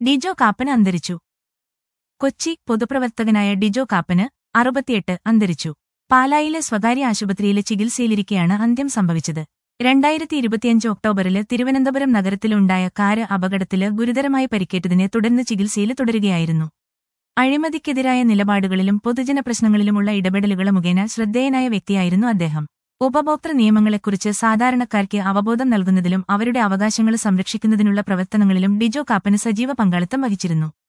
ഡിജോ കാപ്പന് അന്തരിച്ചു കൊച്ചി പൊതുപ്രവർത്തകനായ ഡിജോ കാപ്പന് അറുപത്തിയെട്ട് അന്തരിച്ചു പാലായിലെ സ്വകാര്യ ആശുപത്രിയിലെ ചികിത്സയിലിരിക്കെയാണ് അന്ത്യം സംഭവിച്ചത് രണ്ടായിരത്തി ഇരുപത്തിയഞ്ച് ഒക്ടോബറില് തിരുവനന്തപുരം നഗരത്തിലുണ്ടായ കാര് അപകടത്തില് ഗുരുതരമായി പരിക്കേറ്റതിനെ തുടർന്ന് ചികിത്സയിൽ തുടരുകയായിരുന്നു അഴിമതിക്കെതിരായ നിലപാടുകളിലും പൊതുജന പ്രശ്നങ്ങളിലുമുള്ള ഇടപെടലുകൾ മുഖേന ശ്രദ്ധേയനായ വ്യക്തിയായിരുന്നു അദ്ദേഹം ഉപഭോക്തൃ നിയമങ്ങളെക്കുറിച്ച് സാധാരണക്കാർക്ക് അവബോധം നൽകുന്നതിലും അവരുടെ അവകാശങ്ങൾ സംരക്ഷിക്കുന്നതിനുള്ള പ്രവർത്തനങ്ങളിലും ഡിജോ കാപ്പന് സജീവ പങ്കാളിത്തം വഹിച്ചിരുന്നു